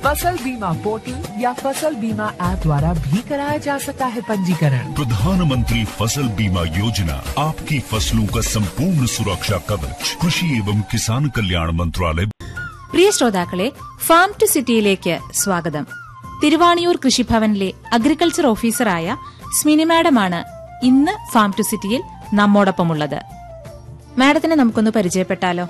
फसल बीमा पोर्टल या फसल बीमा ऐप द्वारा भी कराया जा सकता है पंजीकरण प्रधानमंत्री फसल बीमा योजना आपकी फसलों का संपूर्ण सुरक्षा कवच कृषि एवं किसान कल्याण मंत्रालय പ്രിയ ശ്രോതാക്കളെ ഫാം ടു സിറ്റിയിലേക്ക് സ്വാഗതം തിരുവാണിയൂർ കൃഷിഭവനിലെ അഗ്രികൾച്ചർ ഓഫീസറായ സ്മിനി മാഡമാണ് ഇന്ന് ഫാം ടു സിറ്റിയിൽ നമ്മോടൊപ്പമുള്ളത് മാഡത്തിനെ നമുക്കൊന്ന് പരിചയപ്പെട്ടാലോ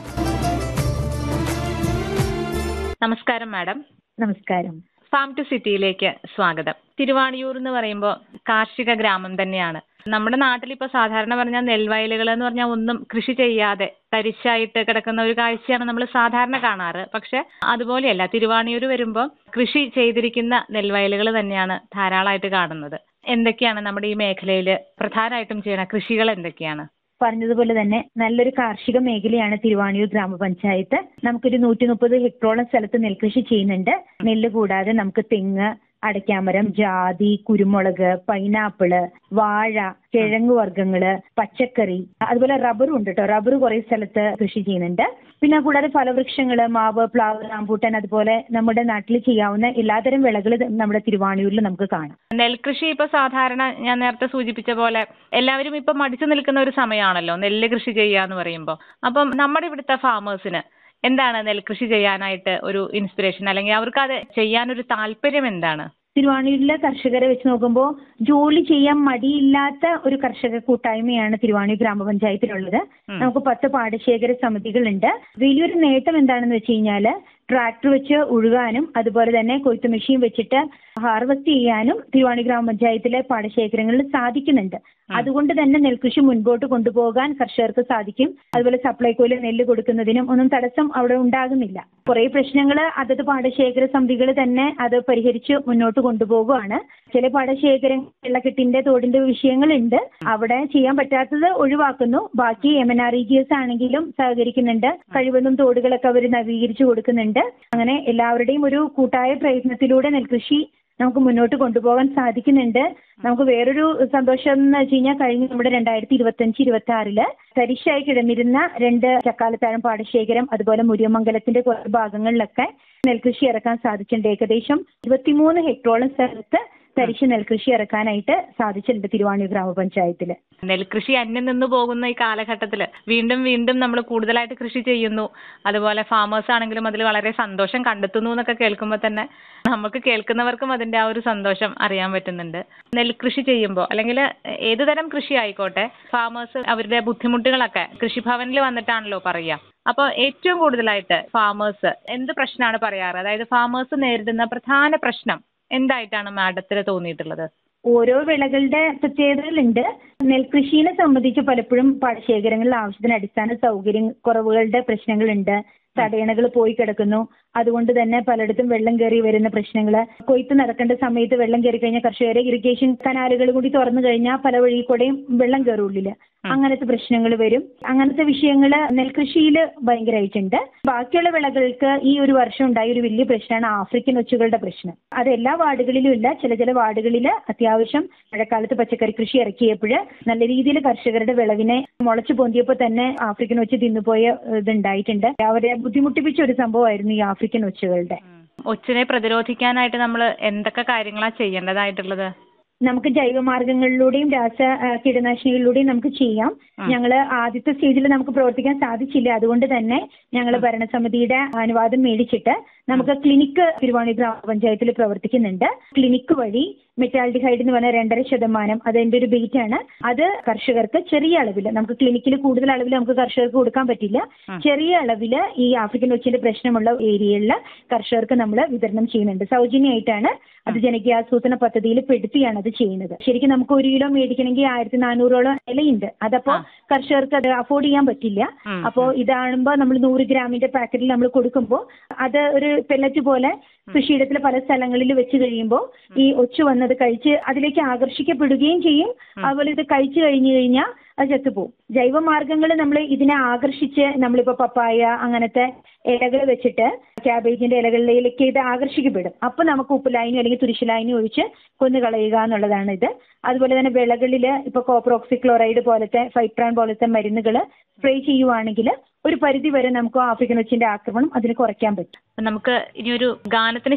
നമസ്കാരം മാഡം നമസ്കാരം ഫാം ടു സിറ്റിയിലേക്ക് സ്വാഗതം തിരുവാണിയൂർ എന്ന് പറയുമ്പോൾ കാർഷിക ഗ്രാമം തന്നെയാണ് നമ്മുടെ നാട്ടിൽ ഇപ്പൊ സാധാരണ പറഞ്ഞാൽ നെൽവയലുകൾ എന്ന് പറഞ്ഞാൽ ഒന്നും കൃഷി ചെയ്യാതെ തരിശായിട്ട് കിടക്കുന്ന ഒരു കാഴ്ചയാണ് നമ്മൾ സാധാരണ കാണാറ് പക്ഷെ അതുപോലെയല്ല തിരുവാണിയൂർ വരുമ്പോൾ കൃഷി ചെയ്തിരിക്കുന്ന നെൽവയലുകൾ തന്നെയാണ് ധാരാളമായിട്ട് കാണുന്നത് എന്തൊക്കെയാണ് നമ്മുടെ ഈ മേഖലയിൽ പ്രധാനമായിട്ടും ചെയ്യുന്ന കൃഷികൾ എന്തൊക്കെയാണ് പറഞ്ഞതുപോലെ തന്നെ നല്ലൊരു കാർഷിക മേഖലയാണ് തിരുവാണിയൂർ ഗ്രാമപഞ്ചായത്ത് നമുക്കൊരു നൂറ്റി മുപ്പത് ഹെക്ടറോളം സ്ഥലത്ത് നെൽകൃഷി ചെയ്യുന്നുണ്ട് നെല്ല് കൂടാതെ നമുക്ക് തെങ്ങ് അടയ്ക്കാമരം ജാതി കുരുമുളക് പൈനാപ്പിള് വാഴ കിഴങ്ങ് വർഗ്ഗങ്ങള് പച്ചക്കറി അതുപോലെ റബ്ബറും ഉണ്ട് കേട്ടോ റബ്ബർ കുറെ സ്ഥലത്ത് കൃഷി ചെയ്യുന്നുണ്ട് പിന്നെ കൂടാതെ ഫലവൃക്ഷങ്ങള് മാവ് പ്ലാവ് റാമ്പൂട്ടൻ അതുപോലെ നമ്മുടെ നാട്ടിൽ ചെയ്യാവുന്ന എല്ലാതരം വിളകൾ നമ്മുടെ തിരുവാണിയൂരിൽ നമുക്ക് കാണാം നെൽകൃഷി ഇപ്പൊ സാധാരണ ഞാൻ നേരത്തെ സൂചിപ്പിച്ച പോലെ എല്ലാവരും ഇപ്പൊ മടിച്ചു നിൽക്കുന്ന ഒരു സമയമാണല്ലോ നെല്ല് കൃഷി ചെയ്യാന്ന് പറയുമ്പോൾ അപ്പം നമ്മുടെ ഇവിടുത്തെ ഫാമേഴ്സിന് എന്താണ് നെൽകൃഷി ചെയ്യാനായിട്ട് ഒരു ഇൻസ്പിറേഷൻ അല്ലെങ്കിൽ അവർക്ക് അത് ചെയ്യാനൊരു താല്പര്യം എന്താണ് തിരുവാണിയൂരിലെ കർഷകരെ വെച്ച് നോക്കുമ്പോൾ ജോലി ചെയ്യാൻ മടിയില്ലാത്ത ഒരു കർഷക കൂട്ടായ്മയാണ് തിരുവാണിയൂർ ഗ്രാമപഞ്ചായത്തിലുള്ളത് നമുക്ക് പത്ത് പാടശേഖര സമിതികളുണ്ട് വലിയൊരു നേട്ടം എന്താണെന്ന് വെച്ച് കഴിഞ്ഞാല് ട്രാക്ടർ വെച്ച് ഉഴുകാനും അതുപോലെ തന്നെ കൊയ്ത്ത് മെഷീൻ വെച്ചിട്ട് ഹാർവെസ്റ്റ് ചെയ്യാനും തിരുവാണി ഗ്രാമപഞ്ചായത്തിലെ പാടശേഖരങ്ങളിൽ സാധിക്കുന്നുണ്ട് അതുകൊണ്ട് തന്നെ നെൽകൃഷി മുൻപോട്ട് കൊണ്ടുപോകാൻ കർഷകർക്ക് സാധിക്കും അതുപോലെ സപ്ലൈകോയിൽ നെല്ല് കൊടുക്കുന്നതിനും ഒന്നും തടസ്സം അവിടെ ഉണ്ടാകുന്നില്ല കുറെ പ്രശ്നങ്ങൾ അതത് പാടശേഖര സമിതികൾ തന്നെ അത് പരിഹരിച്ച് മുന്നോട്ട് കൊണ്ടുപോകുകയാണ് ചില പാടശേഖരം വെള്ളക്കെട്ടിന്റെ തോടിന്റെ വിഷയങ്ങളുണ്ട് അവിടെ ചെയ്യാൻ പറ്റാത്തത് ഒഴിവാക്കുന്നു ബാക്കി M N R E G S ആണെങ്കിലും സഹകരിക്കുന്നുണ്ട് കഴിവതും തോടുകളൊക്കെ അവർ നവീകരിച്ചു കൊടുക്കുന്നുണ്ട് അങ്ങനെ എല്ലാവരുടെയും ഒരു കൂട്ടായ പ്രയത്നത്തിലൂടെ നെൽകൃഷി നമുക്ക് മുന്നോട്ട് കൊണ്ടുപോകാൻ സാധിക്കുന്നുണ്ട് നമുക്ക് വേറൊരു സന്തോഷം എന്ന് വെച്ച് കഴിഞ്ഞാൽ കഴിഞ്ഞ നമ്മുടെ രണ്ടായിരത്തി ഇരുപത്തി അഞ്ച് ഇരുപത്തി ആറില് തരിശായി കിടന്നിരുന്ന രണ്ട് ചക്കാലത്താഴം പാടശേഖരം അതുപോലെ മുരിയമംഗലത്തിന്റെ കുറേ ഭാഗങ്ങളിലൊക്കെ നെൽകൃഷി ഇറക്കാൻ സാധിച്ചിട്ടുണ്ട് ഏകദേശം ഇരുപത്തിമൂന്ന് ഹെക്ടറോളം സ്ഥലത്ത് തരിശ് നെൽകൃഷി ഇറക്കാനായിട്ട് സാധിച്ചിട്ടുണ്ട് തിരുവാണിയൂർ ഗ്രാമപഞ്ചായത്തില് നെൽകൃഷി അന്യം നിന്ന് പോകുന്ന ഈ കാലഘട്ടത്തിൽ വീണ്ടും വീണ്ടും നമ്മൾ കൂടുതലായിട്ട് കൃഷി ചെയ്യുന്നു അതുപോലെ ഫാമേഴ്സ് ആണെങ്കിലും അതിൽ വളരെ സന്തോഷം കണ്ടെത്തുന്നു എന്നൊക്കെ കേൾക്കുമ്പോൾ തന്നെ നമുക്ക് കേൾക്കുന്നവർക്കും അതിന്റെ ആ ഒരു സന്തോഷം അറിയാൻ പറ്റുന്നുണ്ട് നെൽകൃഷി ചെയ്യുമ്പോൾ അല്ലെങ്കിൽ ഏത് തരം കൃഷി ആയിക്കോട്ടെ ഫാമേഴ്സ് അവരുടെ ബുദ്ധിമുട്ടുകളൊക്കെ കൃഷിഭവനിൽ വന്നിട്ടാണല്ലോ പറയുക അപ്പോൾ ഏറ്റവും കൂടുതലായിട്ട് ഫാമേഴ്സ് എന്ത് പ്രശ്നമാണ് പറയാറ് അതായത് ഫാമേഴ്സ് നേരിടുന്ന പ്രധാന പ്രശ്നം എന്തായിട്ടാണ് മാഡത്തിന് തോന്നിയിട്ടുള്ളത് ഓരോ വിളകളുടെ പ്രത്യേകതകളുണ്ട് നെൽകൃഷിയെ സംബന്ധിച്ച് പലപ്പോഴും പാടശേഖരങ്ങളിൽ ആവശ്യത്തിന് അടിസ്ഥാന സൗകര്യം കുറവുകളുടെ പ്രശ്നങ്ങളുണ്ട് തടയണകൾ പോയി കിടക്കുന്നു അതുകൊണ്ട് തന്നെ പലയിടത്തും വെള്ളം കയറി വരുന്ന പ്രശ്നങ്ങൾ കൊയ്ത്ത് നടക്കേണ്ട സമയത്ത് വെള്ളം കയറി കഴിഞ്ഞാൽ കർഷകരെ ഇറിഗേഷൻ കനാലുകൾ കൂടി തുറന്നു കഴിഞ്ഞാൽ പല വഴി കൂടെയും വെള്ളം കയറും ഉള്ളില് അങ്ങനത്തെ പ്രശ്നങ്ങൾ വരും അങ്ങനത്തെ വിഷയങ്ങൾ നെൽകൃഷിയിൽ ഭയങ്കരമായിട്ടുണ്ട് ബാക്കിയുള്ള വിളകൾക്ക് ഈ ഒരു വർഷം ഉണ്ടായ ഒരു വലിയ പ്രശ്നമാണ് ആഫ്രിക്കൻ ഒച്ചുകളുടെ പ്രശ്നം അത് എല്ലാ വാർഡുകളിലും ഇല്ല ചില ചില വാർഡുകളിൽ അത്യാവശ്യം മഴക്കാലത്ത് പച്ചക്കറി കൃഷി ഇറക്കിയപ്പോൾ നല്ല രീതിയിൽ കർഷകരുടെ വിളവിനെ മുളച്ചു പൊന്തിയപ്പോൾ തന്നെ ആഫ്രിക്കൻ ഒച്ച് തിന്നുപോയ ഇതുണ്ടായിട്ടുണ്ട് അവരെ ബുദ്ധിമുട്ടിപ്പിച്ച ഒരു സംഭവമായിരുന്നു ഈ ആഫ്രിക്കൻ ഒച്ചുകളുടെ ഒച്ചിനെ പ്രതിരോധിക്കാനായിട്ട് നമ്മൾ എന്തൊക്കെ കാര്യങ്ങളാണ് ചെയ്യേണ്ടതായിട്ടുള്ളത് നമുക്ക് ജൈവമാർഗങ്ങളിലൂടെയും രാസ ആ, കീടനാശിനികളിലൂടെയും നമുക്ക് ചെയ്യാം ഞങ്ങൾ ആദ്യത്തെ സ്റ്റേജിൽ നമുക്ക് പ്രവർത്തിക്കാൻ സാധിച്ചില്ല അതുകൊണ്ട് തന്നെ ഞങ്ങൾ ഭരണസമിതിയുടെ അനുവാദം മേടിച്ചിട്ട് നമുക്ക് ക്ലിനിക്ക് തിരുവാണി ഗ്രാമപഞ്ചായത്തിൽ പ്രവർത്തിക്കുന്നുണ്ട് ക്ലിനിക്ക് വഴി മെറ്റാൽഡിഹൈഡ് എന്ന് പറഞ്ഞ രണ്ടര ശതമാനം അതിന്റെ ഒരു ബേറ്റ് ആണ് അത് കർഷകർക്ക് ചെറിയ അളവിൽ നമുക്ക് ക്ലിനിക്കിൽ കൂടുതൽ അളവിൽ നമുക്ക് കർഷകർക്ക് കൊടുക്കാൻ പറ്റില്ല ചെറിയ അളവിൽ ഈ ആഫ്രിക്കൻ ഒച്ചിന്റെ പ്രശ്നമുള്ള ഏരിയകളിൽ കർഷകർക്ക് നമ്മൾ വിതരണം ചെയ്യുന്നുണ്ട് സൗജന്യമായിട്ടാണ് അത് ജനകീയാസൂത്രണ പദ്ധതിയിൽ പെടുത്തിയാണ് അത് ചെയ്യുന്നത് ശരിക്കും നമുക്ക് ഒരു കിലോ മേടിക്കണമെങ്കിൽ ആയിരത്തി നാനൂറോളം വിലയുണ്ട് അതപ്പോ കർഷകർക്ക് അത് അഫോർഡ് ചെയ്യാൻ പറ്റില്ല അപ്പോ ഇതാകുമ്പോൾ നമ്മൾ നൂറ് ഗ്രാമിന്റെ പാക്കറ്റിൽ നമ്മൾ കൊടുക്കുമ്പോൾ അത് ഒരു പെല്ലറ്റ് പോലെ കൃഷിയിടത്തിൽ പല സ്ഥലങ്ങളിൽ വെച്ച് കഴിയുമ്പോൾ ഈ ഒച്ചു വന്നത് കഴിച്ച് അതിലേക്ക് ആകർഷിക്കപ്പെടുകയും ചെയ്യും അതുപോലെ ഇത് കഴിച്ചു കഴിഞ്ഞു കഴിഞ്ഞാൽ അത് ചത്തുപോകും ജൈവമാർഗങ്ങൾ നമ്മൾ ഇതിനെ ആകർഷിച്ച് നമ്മളിപ്പോൾ പപ്പായ അങ്ങനത്തെ ഇലകൾ വെച്ചിട്ട് ക്യാബേജിന്റെ ഇലകളിലേക്ക് ഇത് ആകർഷിക്കപ്പെടും അപ്പൊ നമുക്ക് ഉപ്പുലായനി അല്ലെങ്കിൽ തുരിശലായനി ഒഴിച്ച് കൊന്നു കളയുക എന്നുള്ളതാണ് ഇത് അതുപോലെ തന്നെ വിളകളിൽ ഇപ്പൊ കോപ്രോക്സിക്ലോറൈഡ് പോലത്തെ ഫൈപ്രാൻ പോലത്തെ മരുന്നുകൾ സ്പ്രേ ചെയ്യുവാണെങ്കിൽ ഒരു പരിധി വരെ നമുക്ക് ആഫ്രിക്കൻ ഒച്ചിന്റെ ആക്രമണം അതിന് കുറയ്ക്കാൻ പറ്റും നമുക്ക് ഇനി ഒരു ഗാനത്തിന്